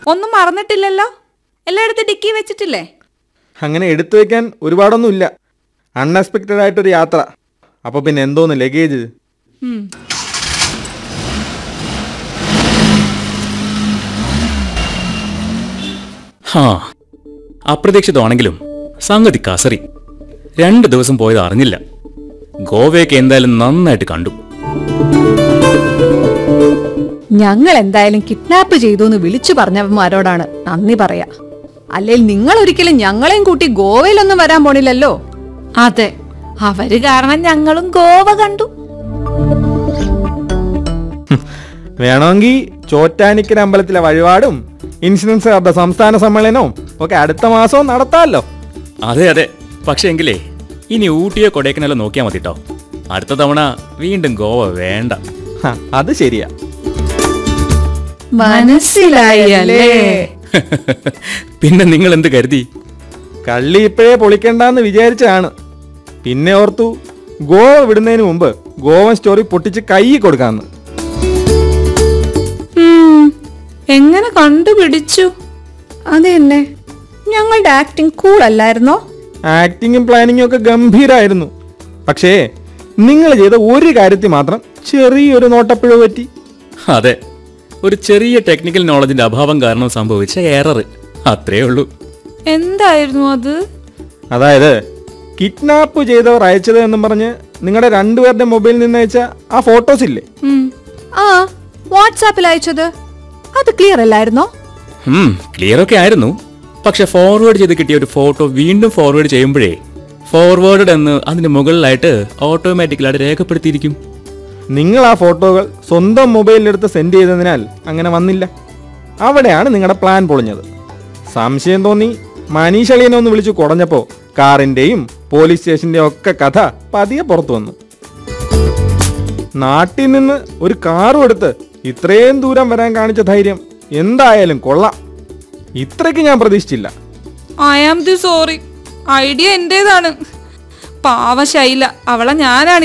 ഒന്നും മറന്നിട്ടില്ലല്ലോ എല്ലായിടത്തും ഡിക്കി വെച്ചിട്ടില്ലേ അങ്ങനെ എടുത്തു വെക്കാൻ ഒരുപാടൊന്നുമില്ല അൺഎക്സ്പെക്റ്റഡ് ആയിട്ടൊരു യാത്ര അപ്പോൾ പിന്നെ എന്തോന്ന് ലഗേജ് ഉം. ഹാ അപ്രതീക്ഷിതമാണെങ്കിലും സംഗതി കസറി രണ്ട് ദിവസം പോയത് അറിഞ്ഞില്ല ഗോവയൊക്കെ എന്തായാലും നന്നായിട്ട് കണ്ടു ഞങ്ങൾ എന്തായാലും കിഡ്നാപ്പ് ചെയ്തു എന്ന് വിളിച്ചു പറഞ്ഞവന്മാരോടാണ് നന്ദി പറയാ അല്ലെങ്കിൽ നിങ്ങൾ ഒരിക്കലും ഞങ്ങളെയും കൂട്ടി ഗോവയിലൊന്നും വരാൻ പോണില്ലല്ലോ അതെ അവര് കാരണം ഞങ്ങളും ഗോവ കണ്ടു വേണമെങ്കിൽ ചോറ്റാനിക്കര അമ്പലത്തിലെ വഴിപാടും ഇൻഷുറൻസുകാരുടെ സംസ്ഥാന സമ്മേളനവും ഒക്കെ അടുത്ത മാസവും നടത്താമല്ലോ അതെ അതെ പക്ഷേ എങ്കിലേ ഇനി ഊട്ടിയോ കൊടൈക്കനാലോ നോക്കിയാൽ മതി കേട്ടോ അടുത്ത തവണ വീണ്ടും ഗോവ വേണ്ട ഹ, അത് ശരിയാ മനസ്സിലായി അല്ലേ പിന്നെ നിങ്ങൾ എന്ത് കരുതി കള്ളി ഇപ്പോഴേ പൊളിക്കണ്ടെന്ന് വിചാരിച്ചതാണ് പിന്നെ ഓർത്തു ഗോവ വിടുന്നതിന് മുമ്പ് ഗോവൻ സ്റ്റോറി പൊട്ടിച്ച് കൈ കൊടുക്കാന്ന് ഉം. എങ്ങനെ കണ്ടുപിടിച്ചു അത് തന്നെ ഞങ്ങളുടെ ആക്ടിങ് കൂൾ അല്ലായിരുന്നോ ആക്ടിങ്ങും പ്ലാനിങ്ങും ഒക്കെ ഗംഭീരായിരുന്നു പക്ഷേ നിങ്ങൾ ചെയ്ത ഒരു കാര്യത്തിൽ മാത്രം ചെറിയൊരു നോട്ടപ്പിഴവ് പറ്റി അതെ ഒരു ചെറിയ ടെക്നിക്കൽ നോളജിന്റെ അഭാവം കാരണം സംഭവിച്ച എറർ അത്രേ ഉള്ളൂ എന്തായിരുന്നു അത് അതായത് കിഡ്നാപ്പ് ചെയ്തവർ അയച്ചത് എന്നും പറഞ്ഞ് നിങ്ങളുടെ രണ്ടുപേരുടെ മൊബൈലിൽ നിന്ന് അയച്ച ആ ഫോട്ടോസ് ഇല്ലേ ഉം. ആ വാട്സാപ്പിൽ അയച്ചത് അത് ക്ലിയർ അല്ലായിരുന്നോ ക്ലിയർ ഒക്കെ ആയിരുന്നു പക്ഷെ ഫോർവേഡ് ചെയ്ത് കിട്ടിയ ഒരു ഫോട്ടോ വീണ്ടും ഫോർവേഡ് ചെയ്യുമ്പോഴേ ഫോർവേഡ് എന്ന് അതിന് മുകളിലായിട്ട് ഓട്ടോമാറ്റിക്കലായിട്ട് രേഖപ്പെടുത്തിയിരിക്കും നിങ്ങൾ ആ ഫോട്ടോകൾ സ്വന്തം മൊബൈലിലെടുത്ത് സെൻഡ് ചെയ്തതിനാൽ അങ്ങനെ വന്നില്ല അവിടെയാണ് നിങ്ങളുടെ പ്ലാൻ പൊളിഞ്ഞത് സംശയം തോന്നി മനീഷ് അളിയനെ ഒന്ന് വിളിച്ചു കുടഞ്ഞപ്പോൾ കാറിൻ്റെയും പോലീസ് സ്റ്റേഷൻ്റെയും ഒക്കെ കഥ പതിയെ പുറത്തു വന്നു നാട്ടിൽ നിന്ന് ഒരു കാറും എടുത്ത് ഇത്രയും ദൂരം വരാൻ കാണിച്ച ധൈര്യം എന്തായാലും കൊള്ളാം ഇത്രയ്ക്ക് ഞാൻ പ്രതീക്ഷിച്ചില്ല I am the sorry idea എന്റേതാണ് പാവ ശൈല അവളെ ഞാനാണ്